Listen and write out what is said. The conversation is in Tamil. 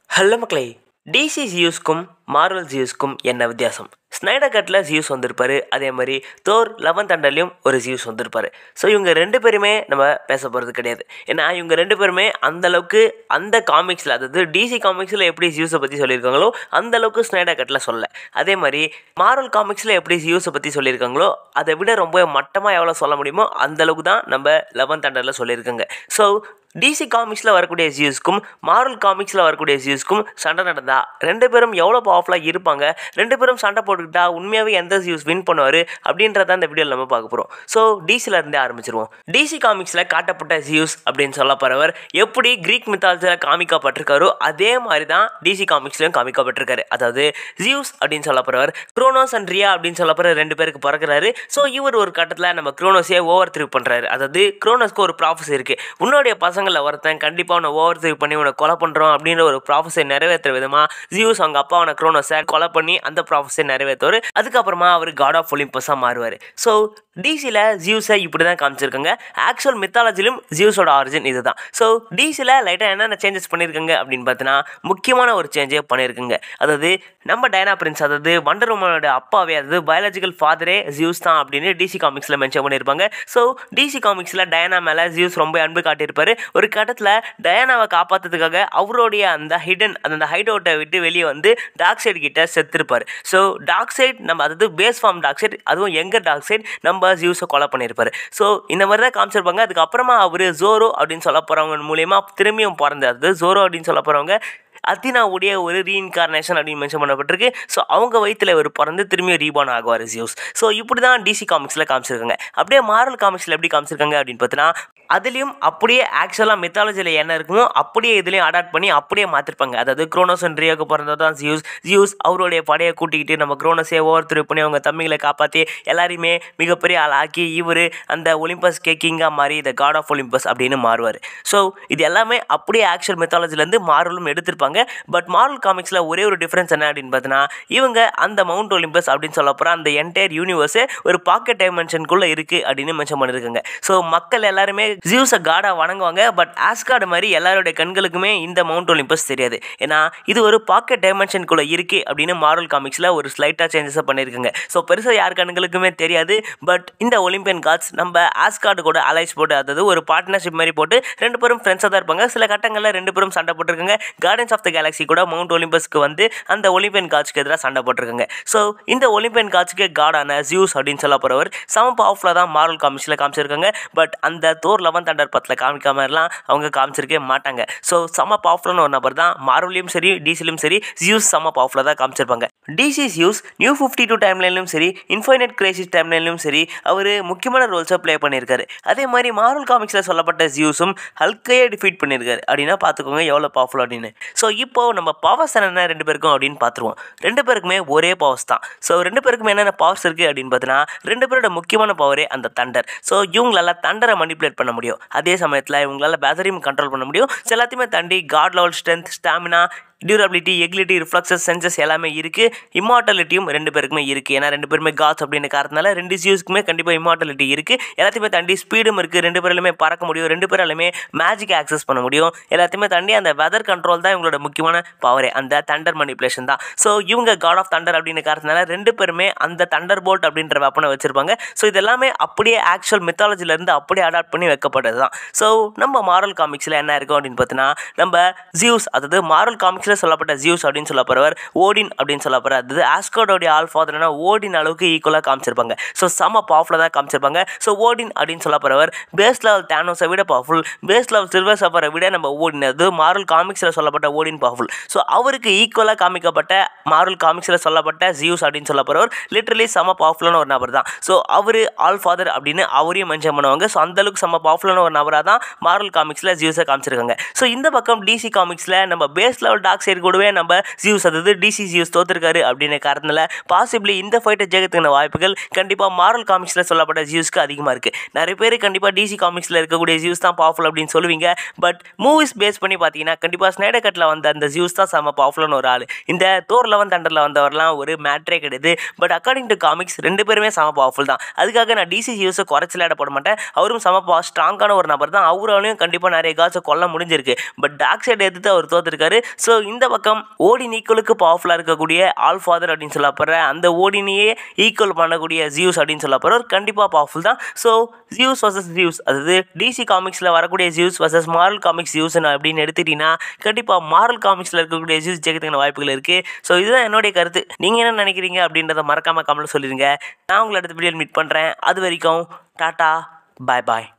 ஹலோ மக்களே டிசி ஜியூஸ்க்கும் மார்வல் ஜியூஸ்க்கும் என்ன வித்தியாசம் ஸ்னைடர் கட்டில் ஜியூஸ் வந்திருப்பாரு அதே மாதிரி தோர் லெவன் தண்டர்லையும் ஒரு ஜியூஸ் வந்திருப்பாரு ஸோ இவங்க ரெண்டு பேருமே நம்ம பேச போகிறது கிடையாது ஏன்னா இவங்க ரெண்டு பேருமே அந்த அளவுக்கு அந்த காமிக்ஸில் அதாவது டிசி காமிக்ஸில் எப்படி ஜியூஸை பற்றி சொல்லியிருக்காங்களோ அந்த அளவுக்கு ஸ்னைடர் கட்டில் சொல்ல அதே மாதிரி மார்வல் காமிக்ஸில் எப்படி ஜியூஸை பற்றி சொல்லியிருக்காங்களோ அதை விட ரொம்ப மட்டமாக எவ்வளோ சொல்ல முடியுமோ அந்த அளவுக்கு தான் நம்ம லெவன் தண்டரில் சொல்லியிருக்காங்க ஸோ டிசி காமிக்ஸில் வரக்கூடிய ஜியூஸ்க்கும் மார்வல் காமிக்ஸில் வரக்கூடிய ஜியூஸ்க்கும் சண்டை நடந்தா ரெண்டு பேரும் எவ்வளோ பவர்ஃபுல்லாக இருப்பாங்க ரெண்டு பேரும் சண்டை போட்டுக்கிட்டா உண்மையாகவே எந்த ஜியூஸ் வின் பண்ணுவார் அப்படின்றத இந்த வீடியோவில் நம்ம பார்க்க போகிறோம் ஸோ டிசியில் இருந்தே ஆரம்பிச்சிருவோம் டிசி காமிக்ஸில் காட்டப்பட்ட ஜியூஸ் அப்படின்னு சொல்ல போகிறவர் எப்படி கிரீக் மித்தாலஜியில் காமிக்கப்பட்டிருக்காரோ அதே மாதிரி தான் டிசி காமிக்ஸ்லையும் காமிக்கப்பட்டிருக்காரு அதாவது ஜியூஸ் அப்படின்னு சொல்ல போகிறவர் குரோனோஸ் அண்ட் ரியா அப்படின்னு சொல்ல போகிற ரெண்டு பேருக்கு பிறகுறாரு ஸோ இவர் ஒரு கட்டத்தில் நம்ம குரோனோஸே ஓவர் த்ரீ பண்ணுறாரு அதாவது குரோனோஸ்க்கு ஒரு ப்ராஃபஸ் இருக்குது உன்னுடைய பசங்களில் ஒருத்தன் கண்டிப்பாக உன்னை ஓவர் த்ரீ பண்ணி உன்னை கொலை பண்ணுறோம் அப்படின்ற ஒரு ப்ராஃபஸை நிறைவேற்றுற விதமாக ஜியூஸ் அவங்க அப்பா அவனை குரோனோஸை கொலை பண்ணி அந்த ப்ராஃபஸை நிறைவேற்றுவார் அதுக்கப்புறமா அவர் காட் ஆஃப் ஒலிம்பஸாக மாறுவார் ஸோ டிசியில் ஜியூஸை இப்படி தான் காமிச்சிருக்காங்க ஆக்சுவல் மித்தாலஜிலும் ஜியூஸோட ஆரிஜின் இதுதான் ஸோ டிசியில் லைட்டாக என்னென்ன சேஞ்சஸ் பண்ணியிருக்காங்க அப்படின்னு பார்த்தீங்கன்னா முக்கியமான ஒரு சேஞ்சே பண்ணியிருக்குங்க அதாவது நம்ம டைனா பிரின்ஸ் அதாவது வண்டர் உமனோட அப்பாவே அதாவது பயாலஜிக்கல் ஃபாதரே ஜியூஸ் தான் அப்படின்னு டிசி காமிக்ஸில் மென்ஷன் பண்ணியிருப்பாங்க ஸோ டிசி காமிக்ஸில் டயானா மேலே ஜியூஸ் ரொம்ப அன்பு காட்டியிருப்பாரு ஒரு கட்டத்தில் டயானாவை காப்பாற்றுறதுக்காக அவருடைய அந்த ஹிடன் அந்த ஹைட் அவுட்டை விட்டு வெளியே வந்து டார்க் சைடு கிட்ட செத்துருப்பார் ஸோ டார்க் சைட் நம்ம அதாவது பேஸ் ஃபார்ம் டார்க் சைட் அதுவும் எங்க டார்க் சைட் நம்ம ஜியூஸை கொலை பண்ணியிருப்பாரு ஸோ இந்த மாதிரி தான் காமிச்சிருப்பாங்க அதுக்கப்புறமா அவர் ஜோரோ அப்படின்னு சொல்ல போகிறவங்க மூலியமா திரும்பியும் பிறந்தார் அது ஜோரோ அப்படின்னு சொல்ல போகிறவங்க அத்தினாவுடைய ஒரு ரீஇன்கார்னேஷன் அப்படின்னு மென்ஷன் பண்ணப்பட்டிருக்கு ஸோ அவங்க வயிற்றில் ஒரு பிறந்து திரும்பியும் ரீபான் ஆகுவார் ஜியூஸ் ஸோ இப்படி தான் டிசி காமிக்ஸில் காமிச்சிருக்காங்க அப்படியே மாரல் காமிக்ஸில் எப்படி காமிச்சிருக்காங்க அப்படின்னு பார்த்தீங்கன்னா அதுலேயும் அப்படியே ஆக்சுவலாக மித்தாலஜியில் என்ன இருக்குமோ அப்படியே இதுலேயும் அடாப்ட் பண்ணி அப்படியே மாற்றிருப்பாங்க அதாவது குரோனோஸ் அண்ட் ரியோக்கு பிறந்தது தான் ஜியூஸ் ஜியூஸ் அவருடைய படையை கூட்டிக்கிட்டு நம்ம குரோனஸே ஓவர் த்ரூ பண்ணி அவங்க தம்பிகளை காப்பாற்றி எல்லாரையுமே மிகப்பெரிய ஆள் ஆக்கி இவர் அந்த ஒலிம்பஸ் கேக்கிங்காக மாறி இந்த காட் ஆஃப் ஒலிம்பஸ் அப்படின்னு மாறுவார் ஸோ இது எல்லாமே அப்படியே ஆக்சுவல் மெத்தாலஜிலேருந்து மாறலும் எடுத்திருப்பாங்க பட் மாரல் காமிக்ஸில் ஒரே ஒரு டிஃப்ரென்ஸ் என்ன அப்படின்னு பார்த்தீங்கன்னா இவங்க அந்த மவுண்ட் ஒலிம்பஸ் அப்படின்னு சொல்ல போகிற அந்த என்டையர் யூனிவர்ஸே ஒரு பாக்கெட் டைமென்ஷனுக்குள்ளே இருக்குது அப்படின்னு மென்ஷன் பண்ணியிருக்காங்க ஸோ மக்கள் எல்லாருமே ஜியூஸை காடாக வணங்குவாங்க பட் ஆஸ்கார்டு மாதிரி எல்லாருடைய கண்களுக்குமே இந்த மவுண்ட் ஒலிம்பஸ் தெரியாது ஏன்னா இது ஒரு பாக்கெட் டைமென்ஷனுக்குள்ளே இருக்குது அப்படின்னு மாரல் காமிக்ஸில் ஒரு ஸ்லைட்டாக சேஞ்சஸை பண்ணியிருக்காங்க ஸோ பெருசாக யார் கண்களுக்குமே தெரியாது பட் இந்த ஒலிம்பியன் கார்ட்ஸ் நம்ம ஆஸ்கார்டு கூட அலைஸ் போட்டு அதாவது ஒரு பார்ட்னர்ஷிப் மாதிரி போட்டு ரெண்டு பேரும் ஃப்ரெண்ட்ஸாக தான் இருப்பாங்க சில கட்டங்களில் ரெண்டு பேரும் சண்டை போட்டிருக்காங்க கார்டன்ஸ் ஆஃப் த கேலக்ஸி கூட மவுண்ட் ஒலிம்பஸ்க்கு வந்து அந்த ஒலிம்பியன் காட்ஸ்க்கு எதிராக சண்டை போட்டிருக்காங்க ஸோ இந்த ஒலிம்பியன் காட்ஸ்க்கு காடான ஜியூஸ் அப்படின்னு சொல்ல போகிறவர் சம பவர்ஃபுல்லாக தான் மாரல் காமிக்ஸில் காமிச்சிருக்காங்க பட் அந்த தோர் லெவன் தண்டர் பத்தில் காமிக்காம மாதிரிலாம் அவங்க காமிச்சிருக்கவே மாட்டாங்க ஸோ செம பவர்ஃபுல்லான ஒரு நபர் தான் மார்வலையும் சரி டிசிலையும் சரி ஜியூஸ் செம பவர்ஃபுல்லாக தான் காமிச்சிருப்பாங்க DC Zeus new fifty two டைம்லைன்லையும் சரி இன்ஃபைனட் கிரேசிஸ் டைம்லைன்லையும் சரி அவர் முக்கியமான ரோல்ஸை ப்ளே பண்ணியிருக்காரு அதே மாதிரி மார்வல் காமிக்ஸில் சொல்லப்பட்ட ஜியூஸும் ஹல்கையே டிஃபீட் பண்ணியிருக்காரு அப்படின்னா பார்த்துக்கோங்க எவ்வளோ பவர்ஃபுல் அப்படின்னு ஸோ இப்போ நம்ம பவர்ஸ் என்னென்ன ரெண்டு பேருக்கும் அப்படின்னு பார்த்துருவோம் ரெண்டு பேருக்குமே ஒரே பவர்ஸ் தான் ஸோ ரெண்டு பேருக்குமே என்னென்ன பவர்ஸ் இருக்குது அப்படின்னு பார்த்தீங்கன்னா ரெண்டு பேரோட முக்கியமான பவரே அந்த தண்டர் ஸோ இவங்களால தண்டரை மணிப்புலேட் பண்ண முடியும் அதே சமயத்தில் இவங்களால பேட்டரியும் கண்ட்ரோல் பண்ண முடியும் ஸோ எல்லாத்தையுமே தாண்டி god level strength stamina durability agility reflexes senses எல்லாமே இருக்குது இம்மார்டாலிட்டியும் ரெண்டு பேருக்குமே இருக்குது ஏன்னா ரெண்டு பேருமே காட்ஸ் அப்படின்னு காரணத்தினால ரெண்டு ஜியூஸ்க்குமே கண்டிப்பாக இம்மார்டாலிட்டி இருக்குது எல்லாத்தையுமே தாண்டி ஸ்பீடும் இருக்குது ரெண்டு பேராலுமே பறக்க முடியும் ரெண்டு பேராலுமே மேஜிக் ஆக்சஸ் பண்ண முடியும் எல்லாத்தையுமே தாண்டி அந்த வெதர் கண்ட்ரோல் தான் இவங்களோட முக்கியமான பவரே அந்த தண்டர் மணிப்புலேஷன் தான் ஸோ இவங்க காட் ஆஃப் தண்டர் அப்படின்னு காரணத்தினால ரெண்டு பேருமே அந்த தண்டர் போல்ட் அப்படின்ற வெப்பனை வச்சிருப்பாங்க ஸோ இது எல்லாமே அப்படியே ஆக்சுவல் மித்தாலஜிலேருந்து அப்படியே அடாப்ட் பண்ணி வைக்கப்பட்டது தான் ஸோ நம்ம மாரல் காமிக்ஸில் என்ன இருக்கும் அப்படின்னு பார்த்தீங்கன்னா நம்ம ஜியூஸ் அதாவது மாரல் காமிக்ஸில் சொல்லப்பட்ட ஜியூஸ் அப்படின்னு சொல்ல போகிறவர் ஓடின் அப்படின்னு சொல்ல போகிற அதாவது ஆஸ்கோடோடைய ஆல் ஃபாதர்னா ஓடின் அளவுக்கு ஈக்குவலாக காமிச்சிருப்பாங்க ஸோ செம பவர்ஃபுல்லாக தான் காமிச்சிருப்பாங்க ஸோ ஓடின் அப்படின்னு சொல்ல போகிறவர் பேஸ் லெவல் தேனோஸை விட பவர்ஃபுல் பேஸ் லெவல் சில்வர் சஃபரை விட நம்ம ஓடின் அது மாரல் காமிக்ஸில் சொல்லப்பட்ட ஓடின் பவர்ஃபுல் ஸோ அவருக்கு ஈக்குவலாக காமிக்கப்பட்ட மாரல் காமிக்ஸில் சொல்லப்பட்ட ஜியூஸ் அப்படின்னு சொல்ல போகிறவர் லிட்டரலி செம பவர்ஃபுல்லான ஒரு நபர் தான் ஸோ அவர் ஆல் ஃபாதர் அப்படின்னு அவரையும் மென்ஷன் பண்ணுவாங்க ஸோ அந்தளவுக்கு செம்ம பவர்ஃபுல்லான ஒரு நபராக தான் மாரல் காமிக்ஸில் ஜியூஸை காமிச்சிருக்காங்க ஸோ இந்த பக்கம் டிசி காமிக்ஸில் நம்ம பேஸ் லெவல் டாக் சைடு கூடவே நம்ம ஜியூஸ் அதாவது டிசி ஜியூஸ் தோத்துருக்காரு அப்படின்னு காரணத்தில் பாசிபிளி இந்த ஃபைட்டை ஜெகத்துக்கான வாய்ப்புகள் கண்டிப்பாக மாரல் காமிக்ஸில் சொல்லப்பட்ட ஜியூஸ்க்கு அதிகமாக இருக்குது நிறைய பேர் கண்டிப்பாக டிசி காமிக்ஸில் இருக்கக்கூடிய ஜியூஸ் தான் பவர்ஃபுல் அப்படின்னு சொல்லுவீங்க பட் மூவிஸ் பேஸ் பண்ணி பார்த்தீங்கன்னா கண்டிப்பாக ஸ்னைடர் கட்டில் வந்த அந்த ஜியூஸ் தான் செம்ம பவர்ஃபுல்லான ஒரு ஆள் இந்த தோர் லெவன் தண்டரில் வந்தவர்லாம் ஒரு மேட்ரே கிடையாது பட் அக்கார்டிங் டு காமிக்ஸ் ரெண்டு பேருமே செம பவர்ஃபுல் தான் அதுக்காக நான் டிசி ஜியூஸை குறைச்சலாட போட மாட்டேன் அவரும் செம பவர் ஸ்ட்ராங்கான ஒரு நபர் தான் அவராலையும் கண்டிப்பாக நிறைய காசை கொல்ல முடிஞ்சிருக்கு பட் டாக் சைடு எதிர்த்து அவர் தோத்துருக்காரு ஸோ இந்த பக்கம் ஓடின் ஈக்குவலுக்கு பவர்ஃபுல்லாக இருக்கக்கூடிய ஆல் ஃபாதர் அப்படின்னு சொல்லப்படுற அந்த ஓடினையே ஈக்குவல் பண்ணக்கூடிய ஜியூஸ் அப்படின்னு சொல்லப்படுறவர் கண்டிப்பாக பவர்ஃபுல் தான் ஸோ ஜியூஸ் வர்சஸ் ஜியூஸ் அதாவது டிசி காமிக்ஸில் வரக்கூடிய Zeus versus Marvel comics Zeus அப்படின்னு எடுத்துட்டீங்கன்னா கண்டிப்பாக மாரல் காமிக்ஸில் இருக்கக்கூடிய ஜியூஸ் ஜெயிக்கிறதுக்கான வாய்ப்புகள் இருக்குது ஸோ இதுதான் என்னுடைய கருத்து நீங்கள் என்ன நினைக்கிறீங்க அப்படின்றத மறக்காமல் கமெண்ட் சொல்லிடுங்க நான் உங்களை அடுத்த வீடியோவில் மீட் பண்ணுறேன் அது வரைக்கும் டாட்டா பாய் பாய்